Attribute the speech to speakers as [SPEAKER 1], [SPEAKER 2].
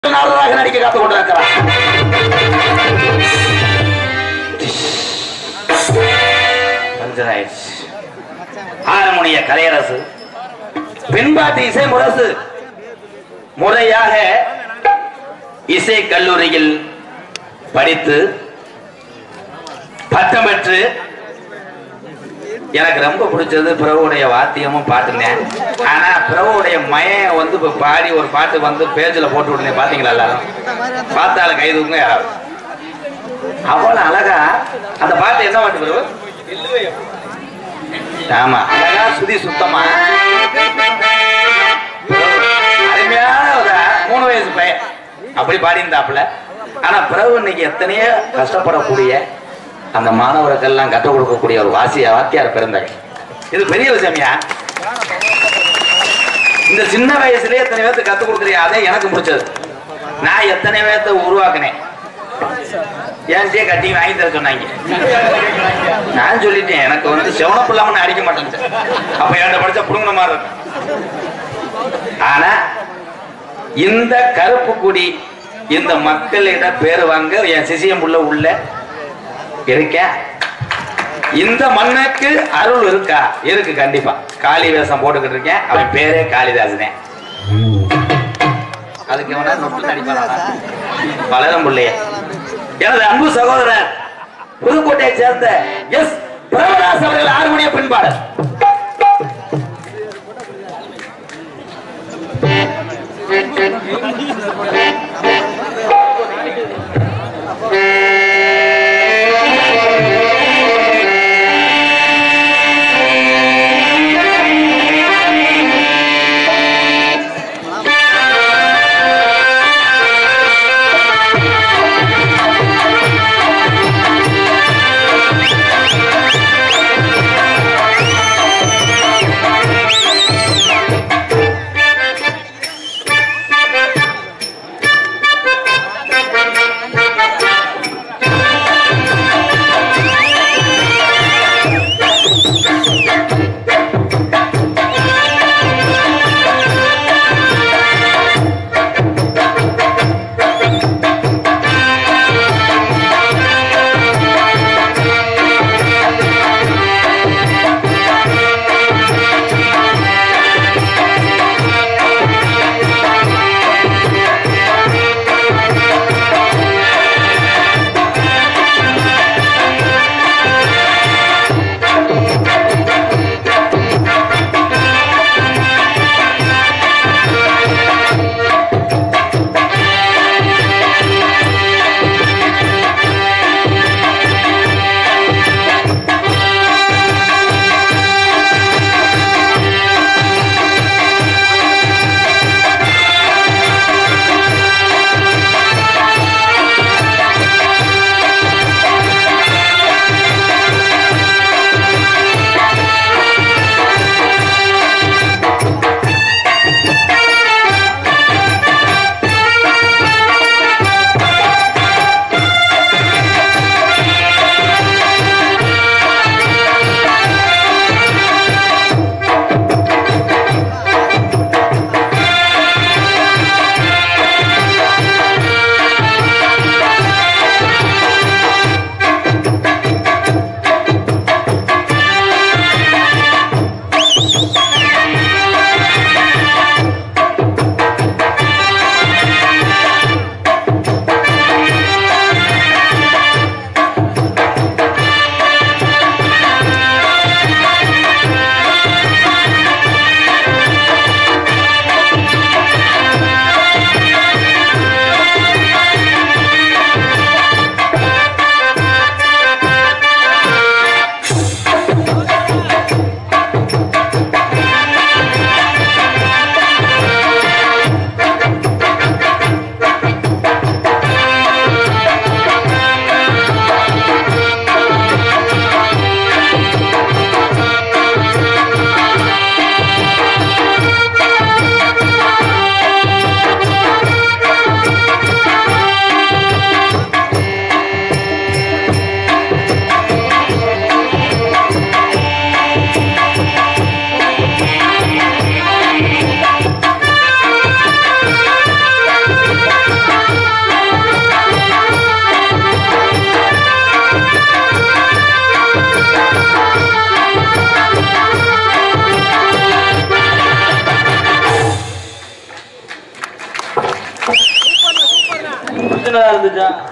[SPEAKER 1] நாரதராக நடிக்க காத்துக் கொண்டிருக்கிறார் பஞ்சராயிடுச்சு ஆரமுனிய கலையரசு பின்பாட்டு இசை முரசு முறையாக இசை கல்லூரியில் படித்து பட்டம் பெற்று எனக்கு ரொம்ப பிடிச்சது பிரபுடைய வாத்தியமும் பாட்டுங்க ஆனா பிரபுடைய மயம் வந்து இப்ப பாடி ஒரு பாட்டு வந்து பேஜ்ல போட்டு விடுங்க பாத்தீங்களா எல்லாரும் பார்த்தாலும் கை தூங்க யாராவது அவ்வளவு அழகா அந்த பாட்டு என்ன பாட்டு பிரபு ஆமா அழகா சுதி சுத்தமா அருமையான ஒரு மூணு வயசு பையன் அப்படி பாடியிருந்தாப்புல ஆனா பிரபு இன்னைக்கு எத்தனையோ கஷ்டப்படக்கூடிய அந்த மாணவர்களுக்கெல்லாம் கற்றுக் கொடுக்கக்கூடிய ஒரு வாசிய வாத்தியார் பிறந்தாங்க இது பெரிய விஷயம்யா இந்த சின்ன வயசுலயே எத்தனை பேர்த்து கத்துக் கொடுக்குறியா அதே எனக்கு முடிச்சது நான் எத்தனை பேர்த்த உருவாக்குனேன் ஏன்ட்டே கட்டி வாங்கி தர சொன்னாங்க நான் சொல்லிட்டேன் எனக்கு வந்து செவனப்பு இல்லாம நான் அடிக்க மாட்டேன் அப்ப என்கிட்ட படிச்சா புடுங்கின மாதிரி இருக்கும் ஆனா இந்த கருப்பு குடி இந்த மக்களிட பேர் வாங்க என் சிசியம் உள்ள உள்ள இருக்கேன் இந்த மண்ணுக்கு அருள் இருக்கா இருக்கு கண்டிப்பா காளி வேஷம் போட்டுக்கிட்டு இருக்கேன் அவன் பேரே காளிதாசனே அதுக்கு எவனா நொட்டு நடிப்பானா வளரும் பிள்ளைய எனது அன்பு சகோதரர் புதுக்கோட்டையை சேர்ந்த எஸ் பிரபதாஸ் அவர்கள் ஆறுமணிய பின்பாடல்
[SPEAKER 2] சின்னதா இருந்துச்சா